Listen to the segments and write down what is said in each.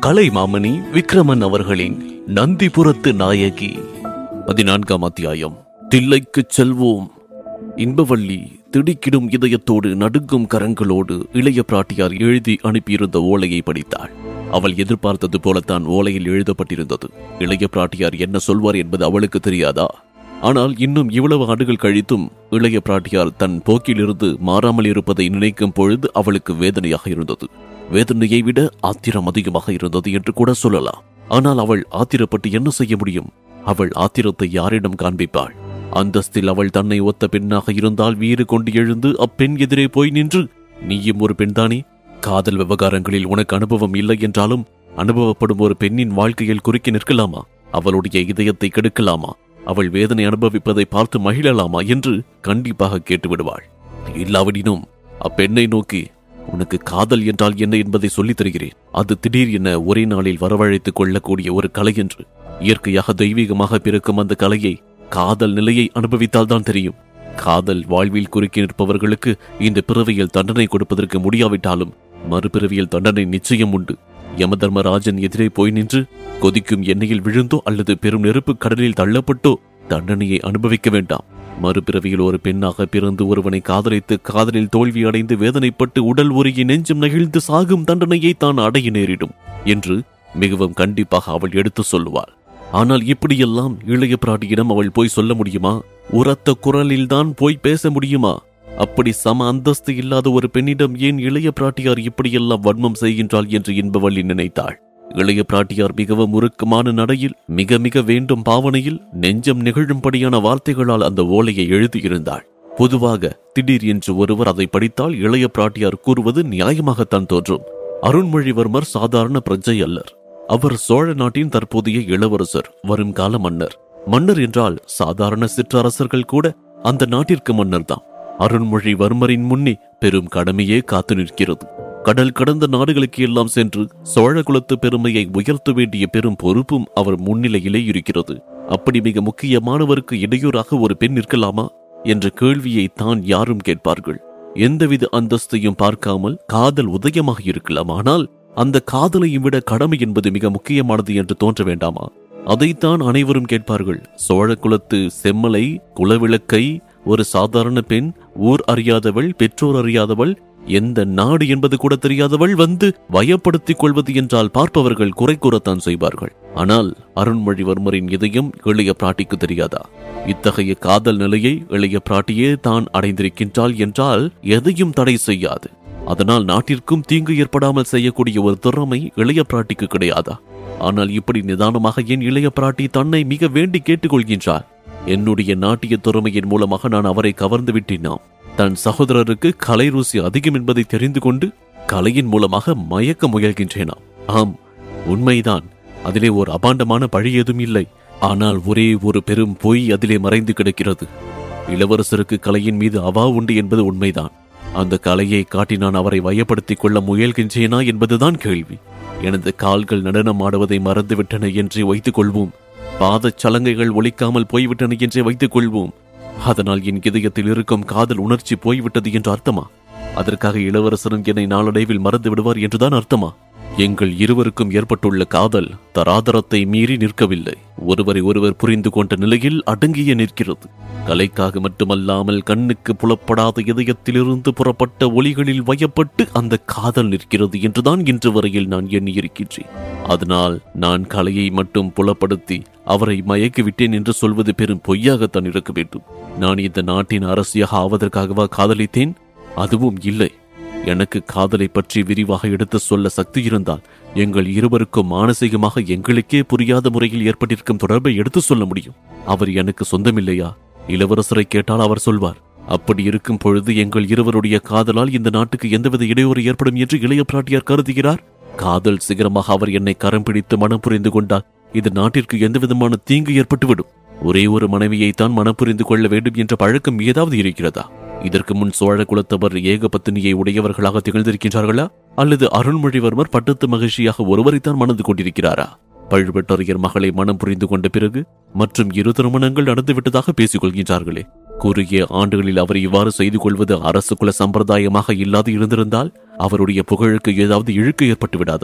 கலைமாமணி விக்ரமன் அவர்களின் நந்திபுரத்து நாயகி பதினான்காம் அத்தியாயம் தில்லைக்குச் செல்வோம் இன்பவள்ளி திடுக்கிடும் இதயத்தோடு நடுங்கும் கரங்களோடு இளைய பிராட்டியார் எழுதி அனுப்பியிருந்த ஓலையை படித்தாள் அவள் எதிர்பார்த்தது போலத்தான் ஓலையில் எழுதப்பட்டிருந்தது இளைய பிராட்டியார் என்ன சொல்வார் என்பது அவளுக்கு தெரியாதா ஆனால் இன்னும் இவ்வளவு ஆண்டுகள் கழித்தும் இளைய பிராட்டியார் தன் போக்கிலிருந்து மாறாமல் இருப்பதை நினைக்கும் பொழுது அவளுக்கு வேதனையாக இருந்தது வேதனையை விட ஆத்திரம் அதிகமாக இருந்தது என்று கூட சொல்லலாம் ஆனால் அவள் ஆத்திரப்பட்டு என்ன செய்ய முடியும் அவள் ஆத்திரத்தை யாரிடம் காண்பிப்பாள் அந்தஸ்தில் அவள் தன்னை ஒத்த பெண்ணாக இருந்தால் வீறு கொண்டு எழுந்து அப்பெண் எதிரே போய் நின்று நீயும் ஒரு பெண்தானே காதல் விவகாரங்களில் உனக்கு அனுபவம் இல்லை என்றாலும் அனுபவப்படும் ஒரு பெண்ணின் வாழ்க்கையில் குறுக்கி நிற்கலாமா அவளுடைய இதயத்தை கெடுக்கலாமா அவள் வேதனை அனுபவிப்பதை பார்த்து மகிழலாமா என்று கண்டிப்பாக கேட்டுவிடுவாள் இல்லாவிடினும் அப்பெண்ணை நோக்கி உனக்கு காதல் என்றால் என்ன என்பதை சொல்லித் தருகிறேன் அது திடீர் என ஒரே நாளில் வரவழைத்துக் கொள்ளக்கூடிய ஒரு கலை என்று இயற்கையாக தெய்வீகமாக பிறக்கும் அந்த கலையை காதல் நிலையை அனுபவித்தால்தான் தெரியும் காதல் வாழ்வில் குறுக்கி நிற்பவர்களுக்கு இந்த பிறவியில் தண்டனை கொடுப்பதற்கு முடியாவிட்டாலும் மறுபிறவியில் தண்டனை நிச்சயம் உண்டு யமதர்மராஜன் எதிரே போய் நின்று கொதிக்கும் எண்ணெயில் விழுந்தோ அல்லது பெரும் நெருப்பு கடலில் தள்ளப்பட்டோ தண்டனையை அனுபவிக்க வேண்டாம் மறுபிறவியில் ஒரு பெண்ணாக பிறந்து ஒருவனை காதலித்து காதலில் தோல்வி அடைந்து வேதனைப்பட்டு உடல் உருகி நெஞ்சம் நெகிழ்ந்து சாகும் தண்டனையை தான் அடைய நேரிடும் என்று மிகவும் கண்டிப்பாக அவள் எடுத்து சொல்லுவாள் ஆனால் இப்படியெல்லாம் இளைய பிராட்டியிடம் அவள் போய் சொல்ல முடியுமா உரத்த குரலில்தான் போய் பேச முடியுமா அப்படி சம அந்தஸ்து இல்லாத ஒரு பெண்ணிடம் ஏன் இளைய பிராட்டியார் இப்படியெல்லாம் வன்மம் செய்கின்றாள் என்று இன்பவள்ளி நினைத்தாள் இளைய பிராட்டியார் மிகவும் உருக்கமான நடையில் மிக மிக வேண்டும் பாவனையில் நெஞ்சம் நெகிழும்படியான வார்த்தைகளால் அந்த ஓலையை எழுதியிருந்தாள் பொதுவாக திடீர் என்று ஒருவர் அதை படித்தால் இளைய பிராட்டியார் கூறுவது நியாயமாகத்தான் தோன்றும் அருண்மொழிவர்மர் சாதாரண பிரஜை அல்லர் அவர் சோழ நாட்டின் தற்போதைய இளவரசர் வருங்கால மன்னர் மன்னர் என்றால் சாதாரண சிற்றரசர்கள் கூட அந்த நாட்டிற்கு மன்னர்தான் அருண்மொழிவர்மரின் முன்னே பெரும் கடமையே காத்து நிற்கிறது கடல் கடந்த நாடுகளுக்கு எல்லாம் சென்று சோழ குலத்து பெருமையை உயர்த்த வேண்டிய பெரும் பொறுப்பும் அவர் முன்னிலையிலே இருக்கிறது அப்படி மிக முக்கியமானவருக்கு இடையூறாக ஒரு பெண் இருக்கலாமா என்ற கேள்வியை தான் யாரும் கேட்பார்கள் எந்தவித அந்தஸ்தையும் பார்க்காமல் காதல் உதயமாக இருக்கலாம் ஆனால் அந்த காதலையும் விட கடமை என்பது மிக முக்கியமானது என்று தோன்ற வேண்டாமா அதைத்தான் அனைவரும் கேட்பார்கள் சோழ குலத்து செம்மலை குலவிளக்கை ஒரு சாதாரண பெண் ஊர் அறியாதவள் பெற்றோர் அறியாதவள் எந்த நாடு என்பது கூட தெரியாதவள் வந்து வயப்படுத்திக் கொள்வது என்றால் பார்ப்பவர்கள் குறை கூறத்தான் செய்வார்கள் ஆனால் அருண்மொழிவர்மரின் இதயம் இளைய பிராட்டிக்கு தெரியாதா இத்தகைய காதல் நிலையை இளைய பிராட்டியே தான் அடைந்திருக்கின்றாள் என்றால் எதையும் தடை செய்யாது அதனால் நாட்டிற்கும் தீங்கு ஏற்படாமல் செய்யக்கூடிய ஒரு திறமை இளைய பிராட்டிக்கு கிடையாதா ஆனால் இப்படி நிதானமாக என் இளைய பிராட்டி தன்னை மிக வேண்டி கேட்டுக்கொள்கின்றார் என்னுடைய நாட்டிய திறமையின் மூலமாக நான் அவரை கவர்ந்து விட்டினாம் தன் சகோதரருக்கு கலை ருசி அதிகம் என்பதை தெரிந்து கொண்டு கலையின் மூலமாக மயக்க முயல்கின்றேனாம் ஆம் உண்மைதான் அதிலே ஒரு அபாண்டமான பழி ஏதும் இல்லை ஆனால் ஒரே ஒரு பெரும் பொய் அதிலே மறைந்து கிடக்கிறது இளவரசருக்கு கலையின் மீது அவா உண்டு என்பது உண்மைதான் அந்த கலையை காட்டி நான் அவரை வயப்படுத்திக் கொள்ள முயல்கின்றேனா என்பதுதான் கேள்வி எனது கால்கள் நடனம் ஆடுவதை மறந்துவிட்டன என்றே வைத்துக் கொள்வோம் பாதச் சலங்கைகள் ஒலிக்காமல் போய்விட்டன என்றே வைத்துக் கொள்வோம் அதனால் என் இதயத்தில் இருக்கும் காதல் உணர்ச்சி போய்விட்டது என்று அர்த்தமா அதற்காக இளவரசரும் என்னை நாளடைவில் மறந்து விடுவார் என்றுதான் அர்த்தமா எங்கள் இருவருக்கும் ஏற்பட்டுள்ள காதல் தராதரத்தை மீறி நிற்கவில்லை ஒருவரை ஒருவர் புரிந்து கொண்ட நிலையில் அடங்கிய நிற்கிறது கலைக்காக மட்டுமல்லாமல் கண்ணுக்கு புலப்படாத இதயத்திலிருந்து புறப்பட்ட ஒளிகளில் வயப்பட்டு அந்த காதல் நிற்கிறது என்றுதான் இன்று வரையில் நான் எண்ணியிருக்கின்றேன் அதனால் நான் கலையை மட்டும் புலப்படுத்தி அவரை மயக்கிவிட்டேன் என்று சொல்வது பெரும் பொய்யாகத்தான் இருக்க வேண்டும் நான் இந்த நாட்டின் அரசியாக ஆவதற்காகவா காதலித்தேன் அதுவும் இல்லை எனக்கு காதலை பற்றி விரிவாக எடுத்து சொல்ல சக்தி இருந்தால் எங்கள் இருவருக்கும் மானசீகமாக எங்களுக்கே புரியாத முறையில் ஏற்பட்டிருக்கும் தொடர்பை எடுத்து சொல்ல முடியும் அவர் எனக்கு சொந்தமில்லையா இளவரசரை கேட்டால் அவர் சொல்வார் அப்படி இருக்கும் பொழுது எங்கள் இருவருடைய காதலால் இந்த நாட்டுக்கு எந்தவித இடையூறு ஏற்படும் என்று இளைய பிராட்டியார் கருதுகிறார் காதல் சிகரமாக அவர் என்னை கரம் பிடித்து மனம் புரிந்து கொண்டால் இது நாட்டிற்கு எந்தவிதமான தீங்கு ஏற்பட்டுவிடும் ஒரே ஒரு மனைவியை தான் மனம் புரிந்து கொள்ள வேண்டும் என்ற பழக்கம் ஏதாவது இருக்கிறதா இதற்கு முன் சோழ குலத்தவர் ஏக பத்தினியை உடையவர்களாக திகழ்ந்திருக்கின்றார்களா அல்லது அருண்மொழிவர்மர் பட்டத்து மகிழ்ச்சியாக ஒருவரைத்தான் மணந்து கொண்டிருக்கிறாரா பழுவேட்டரையர் மகளை மனம் புரிந்து கொண்ட பிறகு மற்றும் இரு திருமணங்கள் நடந்துவிட்டதாக பேசிக் கொள்கின்றார்களே குறுகிய ஆண்டுகளில் அவர் இவ்வாறு செய்து கொள்வது அரசு குல சம்பிரதாயமாக இல்லாது இருந்திருந்தால் அவருடைய புகழுக்கு ஏதாவது இழுக்கு ஏற்பட்டு விடாதா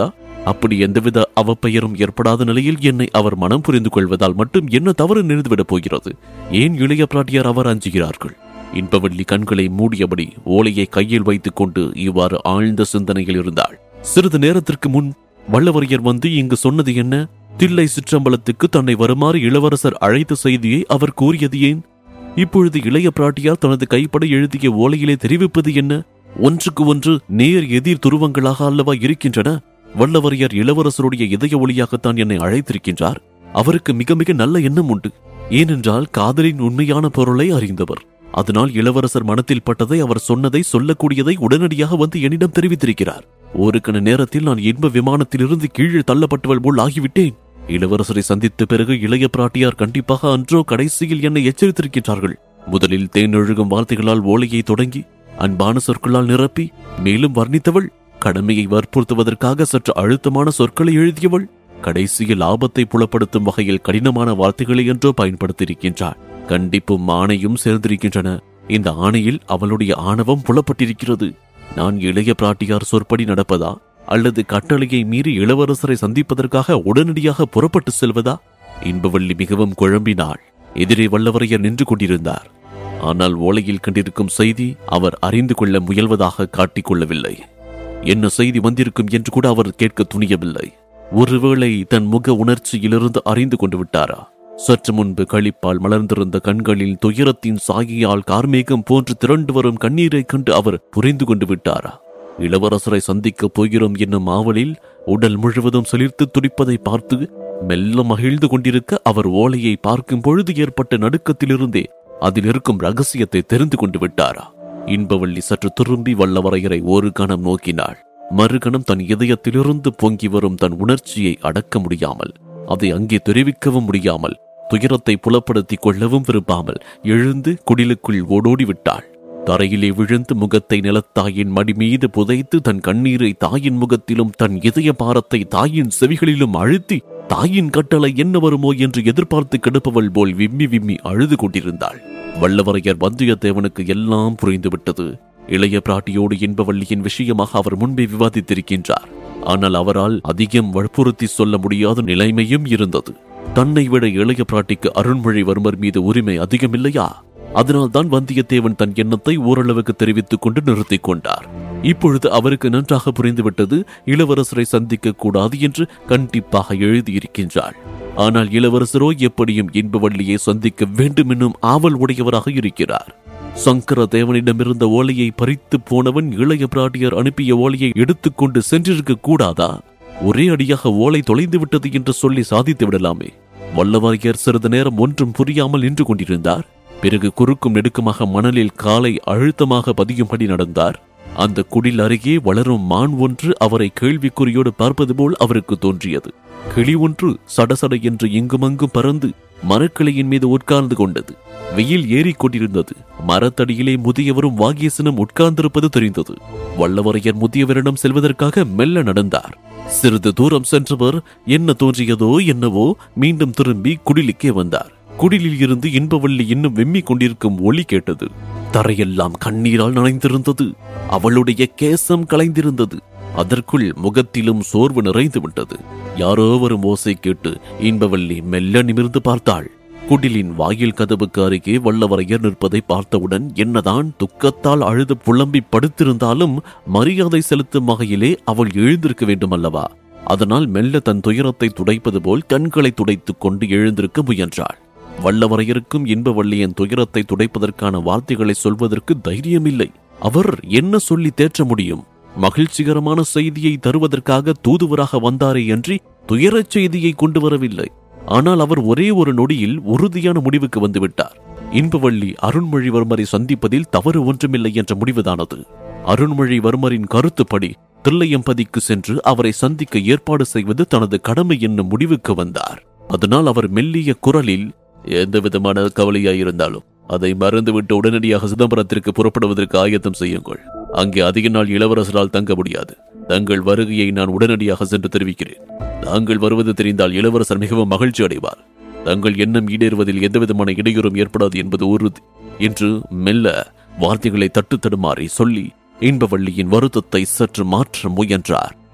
அப்படி எந்தவித அவப்பெயரும் ஏற்படாத நிலையில் என்னை அவர் மனம் புரிந்து கொள்வதால் மட்டும் என்ன தவறு நினைந்துவிடப் போகிறது ஏன் இளைய பிராட்டியார் அவர் அஞ்சுகிறார்கள் இன்பவள்ளி கண்களை மூடியபடி ஓலையை கையில் வைத்துக் கொண்டு இவ்வாறு ஆழ்ந்த சிந்தனையில் இருந்தாள் சிறிது நேரத்திற்கு முன் வல்லவரையர் வந்து இங்கு சொன்னது என்ன தில்லை சிற்றம்பலத்துக்கு தன்னை வருமாறு இளவரசர் அழைத்த செய்தியை அவர் கூறியது ஏன் இப்பொழுது இளைய பிராட்டியார் தனது கைப்பட எழுதிய ஓலையிலே தெரிவிப்பது என்ன ஒன்றுக்கு ஒன்று நேர் எதிர் துருவங்களாக அல்லவா இருக்கின்றன வல்லவரையர் இளவரசருடைய இதய ஒளியாகத்தான் என்னை அழைத்திருக்கின்றார் அவருக்கு மிக மிக நல்ல எண்ணம் உண்டு ஏனென்றால் காதலின் உண்மையான பொருளை அறிந்தவர் அதனால் இளவரசர் மனத்தில் பட்டதை அவர் சொன்னதை சொல்லக்கூடியதை உடனடியாக வந்து என்னிடம் தெரிவித்திருக்கிறார் ஒரு கண நேரத்தில் நான் இன்ப விமானத்திலிருந்து கீழே தள்ளப்பட்டவள் போல் ஆகிவிட்டேன் இளவரசரை சந்தித்த பிறகு இளைய பிராட்டியார் கண்டிப்பாக அன்றோ கடைசியில் என்னை எச்சரித்திருக்கின்றார்கள் முதலில் தேனொழுகும் வார்த்தைகளால் ஓலையை தொடங்கி அன்பான சொற்களால் நிரப்பி மேலும் வர்ணித்தவள் கடமையை வற்புறுத்துவதற்காக சற்று அழுத்தமான சொற்களை எழுதியவள் கடைசியில் ஆபத்தை புலப்படுத்தும் வகையில் கடினமான வார்த்தைகளை என்றோ பயன்படுத்தியிருக்கின்றாள் கண்டிப்பும் ஆணையும் சேர்ந்திருக்கின்றன இந்த ஆணையில் அவளுடைய ஆணவம் புலப்பட்டிருக்கிறது நான் இளைய பிராட்டியார் சொற்படி நடப்பதா அல்லது கட்டளையை மீறி இளவரசரை சந்திப்பதற்காக உடனடியாக புறப்பட்டு செல்வதா இன்பவள்ளி மிகவும் குழம்பினாள் எதிரே வல்லவரையர் நின்று கொண்டிருந்தார் ஆனால் ஓலையில் கண்டிருக்கும் செய்தி அவர் அறிந்து கொள்ள முயல்வதாக காட்டிக் கொள்ளவில்லை என்ன செய்தி வந்திருக்கும் என்று கூட அவர் கேட்க துணியவில்லை ஒருவேளை தன் முக உணர்ச்சியிலிருந்து அறிந்து கொண்டு விட்டாரா சற்று முன்பு களிப்பால் மலர்ந்திருந்த கண்களில் துயரத்தின் சாகியால் கார்மேகம் போன்று திரண்டு வரும் கண்ணீரைக் கண்டு அவர் புரிந்து கொண்டு விட்டாரா இளவரசரை சந்திக்கப் போகிறோம் என்னும் ஆவலில் உடல் முழுவதும் சிலிர்த்து துடிப்பதை பார்த்து மெல்ல மகிழ்ந்து கொண்டிருக்க அவர் ஓலையை பார்க்கும் பொழுது ஏற்பட்ட நடுக்கத்திலிருந்தே அதில் இருக்கும் ரகசியத்தை தெரிந்து கொண்டு விட்டாரா இன்பவள்ளி சற்று திரும்பி வல்லவரையரை ஒரு கணம் நோக்கினாள் மறுகணம் தன் இதயத்திலிருந்து பொங்கி வரும் தன் உணர்ச்சியை அடக்க முடியாமல் அதை அங்கே தெரிவிக்கவும் முடியாமல் துயரத்தை புலப்படுத்திக் கொள்ளவும் விரும்பாமல் எழுந்து குடிலுக்குள் ஓடோடி விட்டாள் தரையிலே விழுந்து முகத்தை நிலத்தாயின் மடி மீது புதைத்து தன் கண்ணீரை தாயின் முகத்திலும் தன் இதய பாரத்தை தாயின் செவிகளிலும் அழுத்தி தாயின் கட்டளை என்ன வருமோ என்று எதிர்பார்த்து கிடப்பவள் போல் விம்மி விம்மி அழுது கொண்டிருந்தாள் வல்லவரையர் வந்தியத்தேவனுக்கு எல்லாம் புரிந்துவிட்டது இளைய பிராட்டியோடு இன்பவள்ளியின் விஷயமாக அவர் முன்பே விவாதித்திருக்கின்றார் ஆனால் அவரால் அதிகம் வற்புறுத்தி சொல்ல முடியாத நிலைமையும் இருந்தது தன்னை விட இளைய பிராட்டிக்கு அருண்மொழிவர்மர் மீது உரிமை அதிகமில்லையா அதனால்தான் வந்தியத்தேவன் தன் எண்ணத்தை ஓரளவுக்கு தெரிவித்துக் கொண்டு நிறுத்திக் கொண்டார் இப்பொழுது அவருக்கு நன்றாக புரிந்துவிட்டது இளவரசரை சந்திக்க கூடாது என்று கண்டிப்பாக எழுதியிருக்கின்றாள் ஆனால் இளவரசரோ எப்படியும் இன்பவள்ளியை சந்திக்க வேண்டும் என்னும் ஆவல் உடையவராக இருக்கிறார் சங்கர தேவனிடமிருந்த ஓலையை பறித்து போனவன் இளைய பிராட்டியர் அனுப்பிய ஓலையை எடுத்துக்கொண்டு சென்றிருக்க கூடாதா ஒரே அடியாக ஓலை தொலைந்து விட்டது என்று சொல்லி சாதித்து விடலாமே வல்லவாரியர் சிறிது நேரம் ஒன்றும் புரியாமல் நின்று கொண்டிருந்தார் பிறகு குறுக்கும் நெடுக்குமாக மணலில் காலை அழுத்தமாக பதியும்படி நடந்தார் அந்த குடில் அருகே வளரும் மான் ஒன்று அவரை கேள்விக்குறியோடு பார்ப்பது போல் அவருக்கு தோன்றியது கிளி ஒன்று சடசட என்று இங்குமங்கும் பறந்து மரக்கிளையின் மீது உட்கார்ந்து கொண்டது வெயில் ஏறிக் கொண்டிருந்தது மரத்தடியிலே முதியவரும் வாகியசனும் உட்கார்ந்திருப்பது தெரிந்தது வல்லவரையர் முதியவரிடம் செல்வதற்காக மெல்ல நடந்தார் சிறிது தூரம் சென்றவர் என்ன தோன்றியதோ என்னவோ மீண்டும் திரும்பி குடிலுக்கே வந்தார் குடிலில் இருந்து இன்பவள்ளி இன்னும் வெம்மிக் கொண்டிருக்கும் ஒலி கேட்டது தரையெல்லாம் கண்ணீரால் நனைந்திருந்தது அவளுடைய கேசம் கலைந்திருந்தது அதற்குள் முகத்திலும் சோர்வு நிறைந்து விட்டது யாரோ வரும் ஓசை கேட்டு இன்பவள்ளி மெல்ல நிமிர்ந்து பார்த்தாள் குடிலின் வாயில் கதவுக்கு அருகே வல்லவரையர் நிற்பதை பார்த்தவுடன் என்னதான் துக்கத்தால் அழுது புலம்பி படுத்திருந்தாலும் மரியாதை செலுத்தும் வகையிலே அவள் எழுந்திருக்க வேண்டும் அல்லவா அதனால் மெல்ல தன் துயரத்தை துடைப்பது போல் கண்களை துடைத்துக் கொண்டு எழுந்திருக்க முயன்றாள் வல்லவரையருக்கும் இன்பவள்ளியின் துயரத்தை துடைப்பதற்கான வார்த்தைகளை சொல்வதற்கு தைரியமில்லை அவர் என்ன சொல்லி தேற்ற முடியும் மகிழ்ச்சிகரமான செய்தியை தருவதற்காக தூதுவராக வந்தாரே அன்றி துயரச் செய்தியை கொண்டு வரவில்லை ஆனால் அவர் ஒரே ஒரு நொடியில் உறுதியான முடிவுக்கு வந்துவிட்டார் இன்பவள்ளி அருண்மொழிவர்மரை சந்திப்பதில் தவறு ஒன்றுமில்லை என்ற முடிவுதானது அருண்மொழிவர்மரின் கருத்துப்படி தில்லையம்பதிக்கு சென்று அவரை சந்திக்க ஏற்பாடு செய்வது தனது கடமை என்னும் முடிவுக்கு வந்தார் அதனால் அவர் மெல்லிய குரலில் எந்த விதமான கவலையாயிருந்தாலும் அதை மறந்துவிட்டு உடனடியாக சிதம்பரத்திற்கு புறப்படுவதற்கு ஆயத்தம் செய்யுங்கள் அங்கே அதிக நாள் இளவரசரால் தங்க முடியாது தங்கள் வருகையை நான் உடனடியாக சென்று தெரிவிக்கிறேன் தாங்கள் வருவது தெரிந்தால் இளவரசர் மிகவும் மகிழ்ச்சி அடைவார் தங்கள் எண்ணம் ஈடேறுவதில் எந்தவிதமான இடையூறும் ஏற்படாது என்பது உறுதி என்று மெல்ல வார்த்தைகளை தட்டு தடுமாறி சொல்லி இன்பவள்ளியின் வருத்தத்தை சற்று மாற்ற முயன்றார்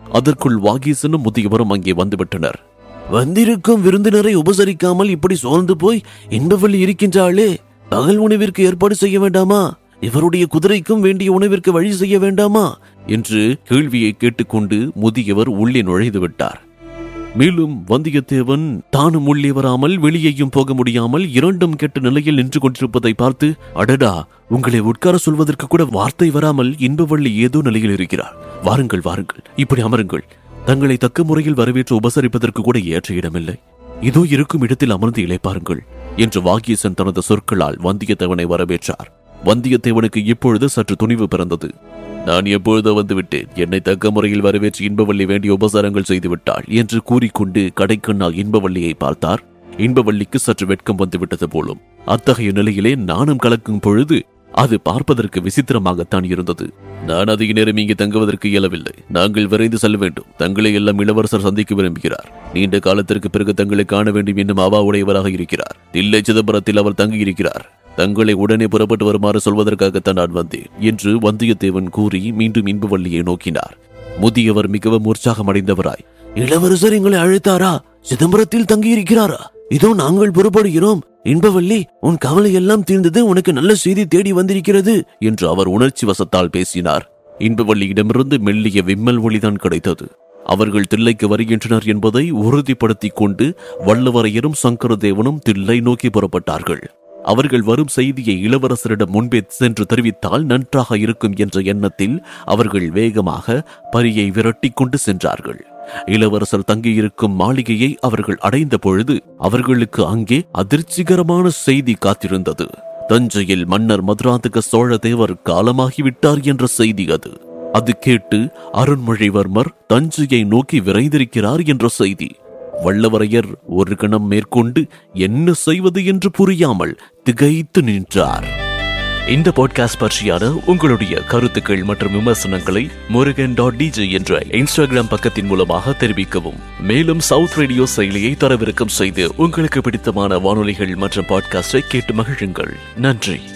அதற்குள் வாகீசனும் முதியவரும் அங்கே வந்துவிட்டனர் வந்திருக்கும் விருந்தினரை உபசரிக்காமல் இப்படி சோர்ந்து போய் இன்பவள்ளி இருக்கின்றாளே பகல் உணவிற்கு ஏற்பாடு செய்ய வேண்டாமா இவருடைய குதிரைக்கும் வேண்டிய உணவிற்கு வழி செய்ய வேண்டாமா என்று கேள்வியை கேட்டுக்கொண்டு முதியவர் உள்ளே நுழைந்து விட்டார் மேலும் வந்தியத்தேவன் தானும் உள்ளே வராமல் வெளியேயும் போக முடியாமல் இரண்டும் கெட்ட நிலையில் நின்று கொண்டிருப்பதை பார்த்து அடடா உங்களை உட்கார சொல்வதற்கு கூட வார்த்தை வராமல் இன்பவள்ளி ஏதோ நிலையில் இருக்கிறார் வாருங்கள் வாருங்கள் இப்படி அமருங்கள் தங்களை தக்க முறையில் வரவேற்று உபசரிப்பதற்கு கூட ஏற்ற இடமில்லை இதோ இருக்கும் இடத்தில் அமர்ந்து இளைப்பாருங்கள் என்று வாகியசன் தனது சொற்களால் வந்தியத்தேவனை வரவேற்றார் வந்தியத்தேவனுக்கு இப்பொழுது சற்று துணிவு பிறந்தது நான் எப்பொழுதோ வந்துவிட்டேன் என்னை தக்க முறையில் வரவேற்று இன்பவள்ளி வேண்டிய உபசாரங்கள் செய்து விட்டாள் என்று கூறிக்கொண்டு கடைக்கண்ணால் இன்பவள்ளியை பார்த்தார் இன்பவள்ளிக்கு சற்று வெட்கம் வந்துவிட்டது போலும் அத்தகைய நிலையிலே நாணம் கலக்கும் பொழுது அது பார்ப்பதற்கு விசித்திரமாகத்தான் இருந்தது நான் அதிக நேரம் இங்கே தங்குவதற்கு இயலவில்லை நாங்கள் விரைந்து செல்ல வேண்டும் தங்களை எல்லாம் இளவரசர் சந்திக்க விரும்புகிறார் நீண்ட காலத்திற்கு பிறகு தங்களை காண வேண்டும் என்னும் அவா உடையவராக இருக்கிறார் தில்லை சிதம்பரத்தில் அவர் தங்கியிருக்கிறார் தங்களை உடனே புறப்பட்டு வருமாறு சொல்வதற்காகத்தான் நான் வந்தேன் என்று வந்தியத்தேவன் கூறி மீண்டும் இன்பவள்ளியை நோக்கினார் முதியவர் மிகவும் உற்சாகமடைந்தவராய் இளவரசர் எங்களை அழைத்தாரா சிதம்பரத்தில் தங்கியிருக்கிறாரா இதோ நாங்கள் புறப்படுகிறோம் இன்பவள்ளி உன் கவலை எல்லாம் தீர்ந்தது உனக்கு நல்ல செய்தி தேடி வந்திருக்கிறது என்று அவர் உணர்ச்சி வசத்தால் பேசினார் இன்பவள்ளியிடமிருந்து மெல்லிய விம்மல் ஒளிதான் கிடைத்தது அவர்கள் தில்லைக்கு வருகின்றனர் என்பதை உறுதிப்படுத்திக் கொண்டு வல்லவரையரும் சங்கரதேவனும் தில்லை நோக்கி புறப்பட்டார்கள் அவர்கள் வரும் செய்தியை இளவரசரிடம் முன்பே சென்று தெரிவித்தால் நன்றாக இருக்கும் என்ற எண்ணத்தில் அவர்கள் வேகமாக பரியை விரட்டிக் கொண்டு சென்றார்கள் இளவரசர் தங்கியிருக்கும் மாளிகையை அவர்கள் அடைந்த பொழுது அவர்களுக்கு அங்கே அதிர்ச்சிகரமான செய்தி காத்திருந்தது தஞ்சையில் மன்னர் மதுராந்தக சோழ தேவர் காலமாகிவிட்டார் என்ற செய்தி அது அது கேட்டு அருண்மொழிவர்மர் தஞ்சையை நோக்கி விரைந்திருக்கிறார் என்ற செய்தி வல்லவரையர் ஒரு கணம் மேற்கொண்டு என்ன செய்வது என்று புரியாமல் திகைத்து நின்றார் இந்த பாட்காஸ்ட் பற்றியான உங்களுடைய கருத்துக்கள் மற்றும் விமர்சனங்களை முருகன் டாட் டிஜே என்ற இன்ஸ்டாகிராம் பக்கத்தின் மூலமாக தெரிவிக்கவும் மேலும் சவுத் ரேடியோ செயலியை தரவிறக்கம் செய்து உங்களுக்கு பிடித்தமான வானொலிகள் மற்றும் பாட்காஸ்டை கேட்டு மகிழுங்கள் நன்றி